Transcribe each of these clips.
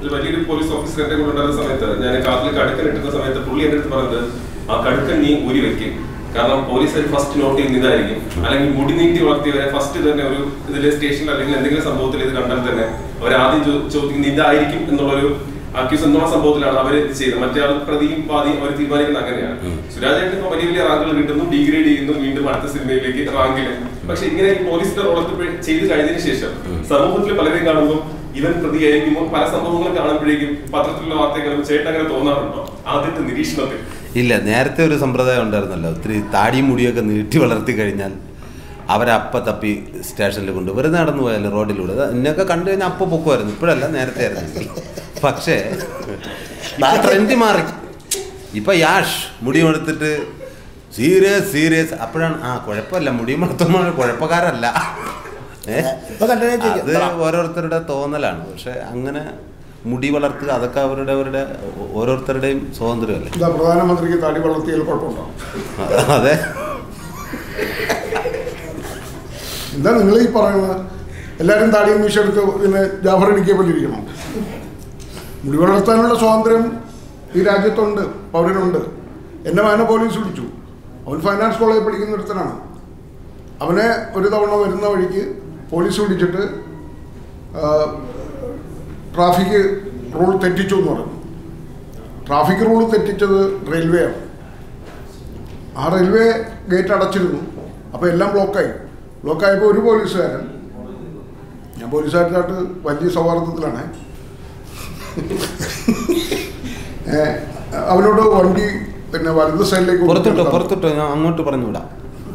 ഒരു വലിയൊരു police officer എന്റെ കൂടെ ഉണ്ടായിരുന്ന സമയത്ത് ഞാൻ കാട്ടിൽ കടുക്കൻ ഇട്ടുന്ന സമയത്ത് പുള്ളി എന്റെ അടുത്ത് പറഞ്ഞത് ആ കടുക്കൻ നീ ഊരി വെക്കും കാരണം പോലീസ് ഫസ്റ്റ് നോട്ട് ചെയ്യുന്ന ഇതായിരിക്കും അല്ലെങ്കിൽ മുടി നീട്ടി വളർത്തിയവരെ ഫസ്റ്റ് തന്നെ ഒരു ഇതിലെ സ്റ്റേഷനിൽ അല്ലെങ്കിൽ എന്തെങ്കിലും സംഭവത്തിൽ ഇത് കണ്ടാൽ തന്നെ അവർ ആദ്യം ചോ- ചോദിക്കുന്നത് ഇതായിരിക്കും എന്നുള്ളൊരു അക്യൂസ് എന്നുള്ള സംഭവത്തിലാണ് അവർ ഇത് ചെയ്തത് മറ്റേ ആൾ പ്രതിയും പാതിയും അവർ തീരുമാനിക്കുന്നത് അങ്ങനെയാണ് സുരാജേട്ടൻ ഇപ്പൊ വലിയ വലിയ റാങ്കുകൾ കിട്ടുന്നു ഡിഗ്രേഡ് ചെയ്യുന്നു വീണ്ടും അടുത്ത സിനിമയിലേക്ക് റാങ്കില് പക്ഷെ ഇങ്ങനെ ഈ പോലീസിന്റെ റോളത്ത് ചെയ്ത് കഴിഞ്ഞതിന് ശേഷം സമൂഹത്തിൽ പലരെയും കാണുമ്പോൾ ഇവൻ പ്രതിയായിരിക്കുമ്പോൾ പല സംഭവങ്ങളും കാണുമ്പോഴേക്കും പത്രത്തിലുള്ള വാർത്തകളും ചേട്ടൻ അങ്ങനെ തോന്നാറുണ്ടോ ആദ്യത്തെ നിരീക്ഷണത്തിൽ ഇല്ല നേരത്തെ ഒരു സമ്പ്രദായം ഉണ്ടായിരുന്നല്ലോ ഒത്തിരി താടിയും മുടിയൊക്കെ നീട്ടി വളർത്തി കഴിഞ്ഞാൽ അവരപ്പ തപ്പി സ്റ്റേഷനിൽ കൊണ്ട് വെറുതെ നടന്നു പോയാലും റോഡിലൂടെ അത് എന്നെയൊക്കെ കണ്ടു കഴിഞ്ഞാൽ അപ്പൊ പൊക്കുമായിരുന്നു ഇപ്പോഴല്ല നേരത്തെ ആയിരുന്നു പക്ഷേ ട്രെൻഡ് മാറി ഇപ്പൊ യാഷ് മുടി എടുത്തിട്ട് സീരിയസ് സീരിയസ് അപ്പോഴാണ് ആ കുഴപ്പമില്ല മുടി വളർത്തുമ്പോൾ കുഴപ്പക്കാരല്ല ഏ? ഇപ്പൊ കണ്ടിന്യൂ ചെയ്യും. അത് ഓരോരുത്തരുടെ തോന്നലാണ് പക്ഷെ അങ്ങനെ മുടി വളർത്തുക അതൊക്കെ അവരുടെ അവരുടെ ഓരോരുത്തരുടെയും സ്വാതന്ത്ര്യമല്ലേ ഇതാ പ്രധാനമന്ത്രിക്ക് താടി വളർത്തിയാൽ കുഴപ്പമുണ്ടോ അതെ എന്താ നിങ്ങൾ ഈ പറയുന്നത് എല്ലാവരും താടിയും മീശ എടുത്ത് പിന്നെ ജാഫർ ഇടിക്കെ പോലെ ഇരിക്കണം മുടി വളർത്താനുള്ള സ്വാതന്ത്ര്യം ഈ രാജ്യത്തുണ്ട് പൗരനുണ്ട് എൻ്റെ മകനെ പോലീസ് പിടിച്ചു അവൻ ഫൈനാൻസ് കോളേജിൽ പഠിക്കുന്ന ഒരുത്തനാണ് അവനെ ഒരു തവണ വരുന്ന വഴിക്ക് പോലീസ് പിടിച്ചിട്ട് ട്രാഫിക് റൂൾ തെറ്റിച്ചു എന്ന് പറഞ്ഞു ട്രാഫിക് റൂൾ തെറ്റിച്ചത് റെയിൽവേ ആണ് ആ റെയിൽവേ ഗേറ്റ് അടച്ചിരുന്നു അപ്പോൾ എല്ലാം ബ്ലോക്കായി ബ്ലോക്കായപ്പോൾ ഒരു പോലീസുകാരൻ ഞാൻ പോലീസുകാരനായിട്ട് വലിയ സൗഹാർദ്ദത്തിലാണ് ഏ, അവനോട് വണ്ടി പിന്നെ വലത് സൈഡിലേക്ക് പുറത്തിട്ടോ കൊണ്ടുവരാൻ പുറത്തിട്ടോ ഞാൻ അങ്ങോട്ട് പറഞ്ഞു വിടാം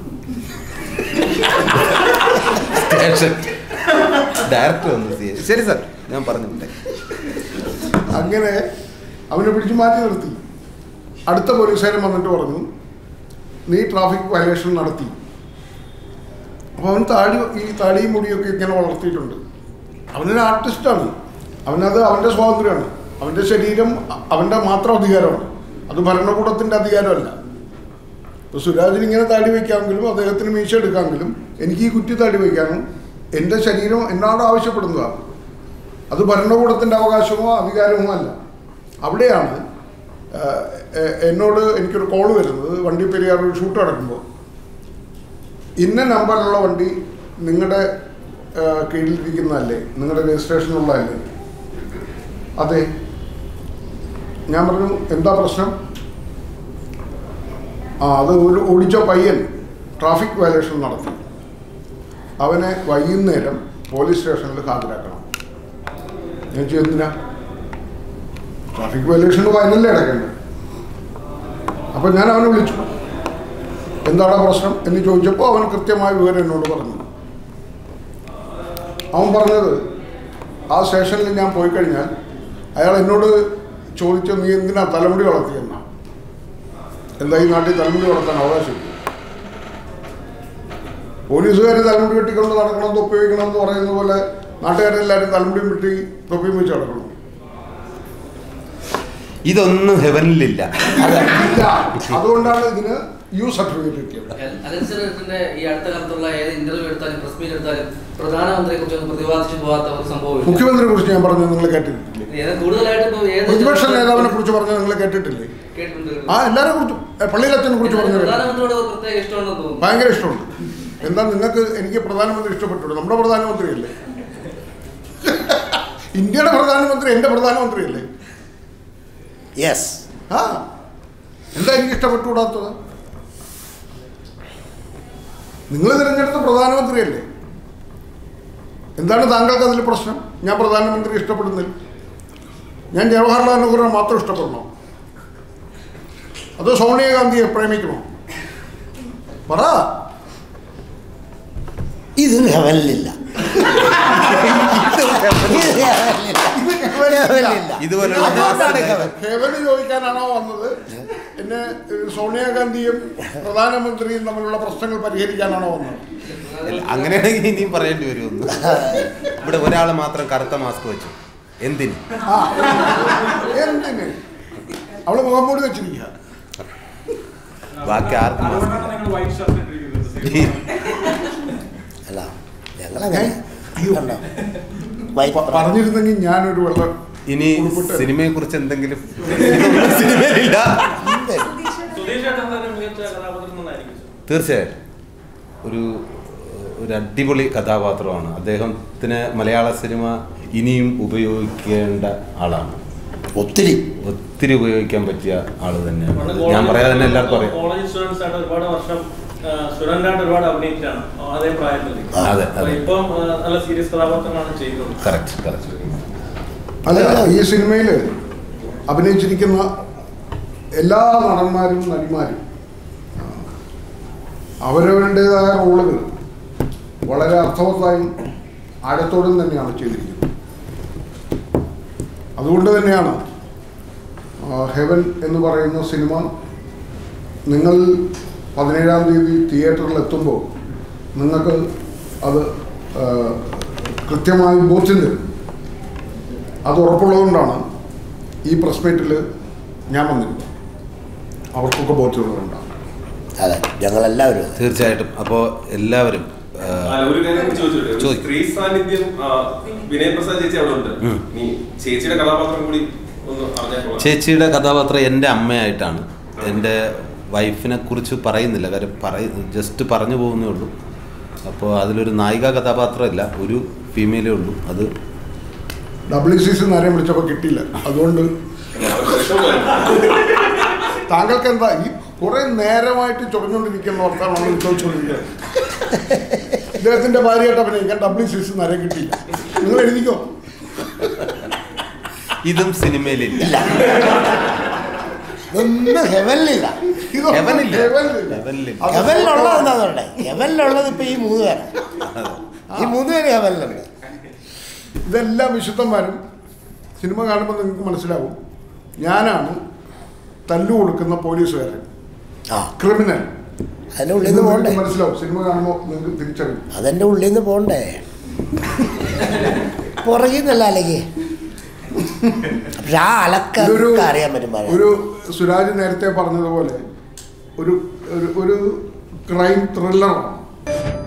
സ്റ്റേഷൻ ഡയറക്ടർ വന്നു സി ശരി സാർ ഞാൻ പറഞ്ഞു വിട്ടെ അങ്ങനെ അവനെ പിടിച്ച് മാറ്റി നിർത്തി അടുത്ത പോലീസുകാരൻ വന്നിട്ട് പറഞ്ഞു നീ ട്രാഫിക് വയലേഷൻ നടത്തി അപ്പോൾ അവൻ താടി ഈ താടിയും മുടിയൊക്കെ ഇങ്ങനെ വളർത്തിയിട്ടുണ്ട് അവനൊരു ആർട്ടിസ്റ്റാണ് അവനത് അവൻ്റെ സ്വാതന്ത്ര്യമാണ് അവൻ്റെ ശരീരം അ- അവൻ്റെ മാത്രം അധികാരമാണ് അത് ഭരണകൂടത്തിൻ്റെ അധികാരമല്ല ഇപ്പോൾ സുരാജിന് ഇങ്ങനെ താടി വയ്ക്കാമെങ്കിലും അദ്ദേഹത്തിന് മീശ എടുക്കാമെങ്കിലും എനിക്ക് ഈ കുറ്റി താടി വയ്ക്കാനും എൻ്റെ ശരീരം എന്നോട് ആവശ്യപ്പെടുന്നതാണ് അത് ഭരണകൂടത്തിൻ്റെ അവകാശമോ അധികാരമോ അല്ല അവിടെയാണ് ആ, എ- എന്നോട് എനിക്കൊരു കോൾ വരുന്നത് വണ്ടി പെരിയാർ ഒരു ഷൂട്ട് നടക്കുമ്പോൾ ഇന്ന നമ്പറിലുള്ള വണ്ടി നിങ്ങളുടെ ആ, കീഴിലിരിക്കുന്നതല്ലേ നിങ്ങളുടെ രജിസ്ട്രേഷനുള്ളതല്ലേ അതെ ഞാൻ പറഞ്ഞു എന്താ പ്രശ്നം ആ അത് ഒരു ഓടിച്ച പയ്യൻ ട്രാഫിക് വയലേഷൻ നടത്തി അവനെ വൈകുന്നേരം പോലീസ് സ്റ്റേഷനിൽ ഹാജരാക്കണം ഞാൻ ചോദിച്ചു എന്തിനാ ട്രാഫിക് വയലേഷന് ഫൈനല്ലേ അടക്കേണ്ടത് അപ്പം ഞാൻ അവനെ വിളിച്ചു എന്താണ് പ്രശ്നം എന്ന് ചോദിച്ചപ്പോൾ അവൻ കൃത്യമായ വിവരം എന്നോട് പറഞ്ഞു അവൻ പറഞ്ഞത് ആ സ്റ്റേഷനിൽ ഞാൻ പോയി കഴിഞ്ഞാൽ അയാൾ എന്നോട് ചോദിച്ചു നീ എന്തിനാ തലമുടി വളർത്തിയെന്നാ എന്താ ഈ നാട്ടിൽ തലമുടി വളർത്താൻ അവകാശം പോലീസുകാർ തലമുടി വെട്ടിക്കൊണ്ട് നടക്കണം തൊപ്പി വയ്ക്കണം എന്ന് പറയുന്ന പോലെ നാട്ടുകാരെല്ലാവരും തലമുടിയും വെട്ടി തൊപ്പിയും വെച്ച് നടക്കണം ഇതൊന്നും ഹെവനിലില്ല ഇല്ല അതുകൊണ്ടാണ് ഇതിന് യു സർട്ടിഫിക്കറ്റ് കിട്ടിയത് അലൻസറിന്റെ ഈ അടുത്ത കാലത്തുള്ള ഏത് ഇന്റർവ്യൂ എടുത്താലും പ്രസ് മീറ്റ് എടുത്താലും പ്രധാനമന്ത്രിയെ കുറിച്ച് ഒന്നും പ്രതിപാദിച്ചു പോകാത്ത ഒരു സംഭവം മുഖ്യമന്ത്രിയെ കുറിച്ച് ഞാൻ പറഞ്ഞത് നിങ്ങൾ കേട്ടിട്ടില്ലേ ഏത് കൂടുതലായിട്ട് ഇപ്പൊ ഏത് പ്രതിപക്ഷ നേതാവിനെ കുറിച്ച് പറഞ്ഞത് നിങ്ങൾ കേട്ടിട്ടില്ലേ കേട്ടിട്ടുണ്ട് ആ എല്ലാരെ കുറിച്ചും ഏ, പള്ളിയിലച്ഛനെ കുറിച്ച് പറഞ്ഞു കേട്ടിട്ടില്ലേ? പ്രധാനമന്ത്രിയോട് ഒരു പ്രത്യേക ഇഷ്ടമുണ്ടെന്ന് തോന്നുന്നു ഭയങ്കര ഇഷ്ടമുണ്ട് എന്താ നിങ്ങൾക്ക് എനിക്ക് പ്രധാനമന്ത്രി ഇഷ്ടപ്പെട്ടു നമ്മുടെ പ്രധാനമന്ത്രിയല്ലേ ഇന്ത്യയുടെ പ്രധാനമന്ത്രി എൻ്റെ പ്രധാനമന്ത്രിയല്ലേ യെസ് ആ എന്താ എനിക്ക് ഇഷ്ടപ്പെട്ടുകൂടാത്തത് നിങ്ങൾ തിരഞ്ഞെടുത്ത പ്രധാനമന്ത്രിയല്ലേ എന്താണ് താങ്കൾക്ക് അതിൽ പ്രശ്നം ഞാൻ പ്രധാനമന്ത്രി ഇഷ്ടപ്പെടുന്നില്ല ഞാൻ ജവഹർലാൽ നെഹ്റുവിനെ മാത്രം ഇഷ്ടപ്പെടണോ അതോ സോണിയാഗാന്ധിയെ പ്രേമിക്കണോ പറ ഇതിന് ഹെവനിലില്ല ഇത് ഹെവനിലില്ല ഇതുപോലുള്ള അതുകൊണ്ടാണ് മാസ് ഹെവൻ. ഹെവന് ചോദിക്കാനാണോ വന്നത് എന്നെ ഏഹ്, സോണിയാഗാന്ധിയും പ്രധാനമന്ത്രിയും തമ്മിലുള്ള പ്രശ്നങ്ങൾ പരിഹരിക്കാനാണോ വന്നത് ഇല്ല, അങ്ങനെയാണെങ്കിൽ ഇനിയും പറയേണ്ടി വരുമെന്ന് ഇവിടെ ഒരാൾ മാത്രം കറുത്ത മാസ്ക് വെച്ചു എന്തിന് ആ എന്തിന് അവള് മുഖംമൂടി വെച്ചിരിക്കുക ബാക്കി ആർക്കും മാസ്ക് ഇല്ല അല്ല ഞങ്ങളങ്ങനെ കണ്ടോ പ- പറഞ്ഞിരുന്നെങ്കിൽ ഞാനൊരു വെള്ള ഇനി ഉൾപ്പെട്ട് സിനിമയെ കുറിച്ച് എന്തെങ്കിലും ഇതൊന്നും സിനിമയിലില്ല ഉണ്ട്. സുധീഷ് ഏട്ടൻ തന്നെ മികച്ച കഥാപാത്രം തന്നെയായിരിക്കും സർ. തീർച്ചയായിട്ടും ഒരു ഒരു അടിപൊളി കഥാപാത്രമാണ് അദ്ദേഹത്തിന് മലയാള സിനിമ ഇനിയും ഉപയോഗിക്കേണ്ട ആളാണ് ഒത്തിരി ഒത്തിരി ഉപയോഗിക്കാൻ പറ്റിയ ആള് പണ്ട് തന്നെയാണ് ഞാൻ കോളേജിൽ പറയാതെ തന്നെ എല്ലാവർക്കും അറിയാം കോളേജ് സ്റ്റുഡൻസ് ആയിട്ട് ഒരുപാട് വർഷം സ്റ്റുഡന്റ് ആയിട്ട് ഒരുപാട് അഭിനയിച്ചാണ് അതേ പ്രായത്തിൽ അതെ അപ്പൊ അതെ ഇപ്പം ആ, നല്ല സീരിയസ് കഥാപാത്രങ്ങളാണ് ചെയ്യുന്നത് കറക്റ്റ് കറക്റ്റ് അല്ല ഈ സിനിമയിൽ അഭിനയിച്ചിരിക്കുന്ന എല്ലാ നടന്മാരും നടിമാരും ആ, അവരവരുടേതായ റോളുകൾ വളരെ അർത്ഥവത്തായും ആഴത്തോടും തന്നെയാണ് ചെയ്തിരിക്കുന്നത് അതുകൊണ്ട് തന്നെയാണ് ആ, ഹെവൻ എന്ന് പറയുന്ന സിനിമ നിങ്ങൾ പതിനേഴാം തീയതി തിയേറ്ററിൽ എത്തുമ്പോൾ നിങ്ങൾക്ക് അത് ആ, കൃത്യമായി ബോധ്യം തരും അത് ഉറപ്പുള്ളതുകൊണ്ടാണ് ഈ പ്രസ് മീറ്റിൽ ഞാൻ വന്നിരുന്നത് അവർക്കൊക്കെ ബോധ്യമുള്ളതുകൊണ്ടാണ് അതെ ഞങ്ങളെല്ലാവരും അതെ. തീർച്ചയായിട്ടും അപ്പോൾ എല്ലാവരും ആ, അല്ല, ഒരു കാര്യം കൂടി ചോദിച്ചോട്ടെ ഒരു ചോദിക്ക്. സ്ത്രീ സാന്നിധ്യം ആ, വിനയ് പ്രസാദ് ചേച്ചി അവിടെ ഉണ്ട് ഉം. നീ ചേച്ചിയുടെ കഥാപാത്രം കൂടി ഒന്ന് അറിഞ്ഞാൽ കൊള്ളാം. ചേച്ചിയുടെ കഥാപാത്രം എൻ്റെ അമ്മയായിട്ടാണ് എൻ്റെ വൈഫിനെ കുറിച്ച് പറയുന്നില്ല കാര്യം പറയ ജസ്റ്റ് പറഞ്ഞു പോകുന്നേ ഉള്ളൂ അപ്പോൾ അതിലൊരു നായിക കഥാപാത്രമില്ല ഒരു ഫീമെയിലേ ഉള്ളൂ അത് ഡബ്ല്യു സി സി നേരം വിളിച്ചപ്പോൾ കിട്ടിയില്ല അതുകൊണ്ട് താങ്കൾക്ക് എന്താ ഈ കുറെ നേരമായിട്ട് ചൊറിഞ്ഞുകൊണ്ടിരിക്കുന്ന ഓർത്താണ് നമ്മൾ ചോദിച്ചുകൊണ്ടിരിക്കുന്നത് ഇദ്ദേഹത്തിന്റെ ഭാര്യയായിട്ട് അഭിനയിക്കാൻ ഡബ്ല്യു സി സി നേരം കിട്ടിയില്ല നിങ്ങൾ എഴുതിക്കോ ഇതും സിനിമയിലില്ല ഇതൊന്നും ഹെവനിലില്ല ഇതൊന്നും ഹെവനില്ല. ഹെവനിലില്ല. ഹെവനിലില്ല. അത് ഹെവനിലുള്ളത് എന്താ പറയണ്ടേ ഹെവനിലുള്ളത് ഇപ്പൊ ഈ മൂന്ന് പേരാ ഈ മൂന്ന് പേര് ഹെവനിലുണ്ട് ഇതെല്ലാ വിശുദ്ധന്മാരും സിനിമ കാണുമ്പോൾ നിങ്ങൾക്ക് മനസ്സിലാവും ഞാനാണ് തല്ലു കൊടുക്കുന്ന പോലീസുകാരൻ ആ ക്രിമിനൽ അതിന്റെ ഉള്ളിൽ നിന്ന് പോണ്ടേ മനസ്സിലാവും സിനിമ കാണുമ്പോൾ നിങ്ങൾക്ക് തിരിച്ചറിയും അതെന്റെ ഉള്ളിൽ നിന്ന് പോണ്ടേ പുറകിൽ നിന്നല്ല അല്ലെങ്കിൽ പക്ഷെ ആ ഇതൊരു അലക്കൊക്കെ അറിയാൻ പറ്റും പറയാൻ. ഒരു സുരാജ് നേരത്തെ പറഞ്ഞതുപോലെ ഒരു ഒരു- ഒരു ക്രൈം ത്രില്ലറാണ്